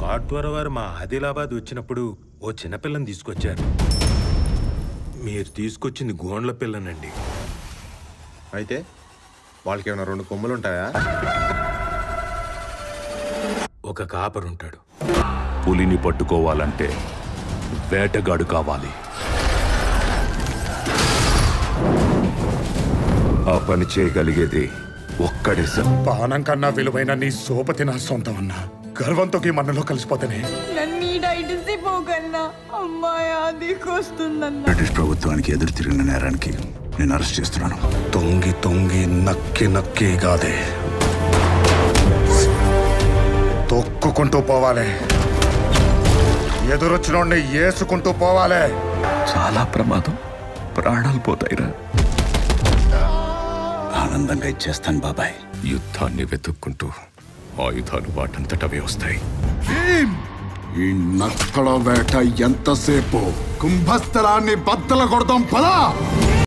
కాట్వర వారు మా ఆదిలాబాద్ వచ్చినప్పుడు ఓ చిన్నపిల్లని తీసుకొచ్చారు మీరు తీసుకొచ్చింది గోండ్ల పిల్లనండి అయితే వాళ్ళకి ఏమైనా రెండు కొమ్ములు ఉంటాయా ఒక కాపరుంటాడు పులిని పట్టుకోవాలంటే వేటగాడు కావాలి ఆ పని చేయగలిగేది ఒక్కడే సార్ పానం కన్నా విలువైన నీ సోపతి నా సొంతం అన్నా గర్వంతో ఈ మన్నలో కలిసిపోతేనే నన్ను ఈడైటిసి పోకన్నా అమ్మాయి ఆదికొస్తుందన్నా బ్రిటిష్ ప్రభుత్వానికి ఎదురు తిరిగిన నేరానికి నేను అరెస్ట్ చేస్తున్నాను తొంగి తొంగి నక్కి నక్కి కాదే తొక్కుకుంటూ పోవాలి ఎదురొచ్చినోడిని ఏసుకుంటూ పోవాలి చాలా ప్రమాదం ప్రాణాలు పోతాయిరా ఆనందంగా ఇచ్చేస్తాను బాబాయ్ యుద్ధాన్ని వెతుక్కుంటూ ఆయుధాలు వాటంతటవే వస్తాయి ఈ నక్కల వేట ఎంతసేపు కుంభస్థలాన్ని బద్దల కొడదాం పదా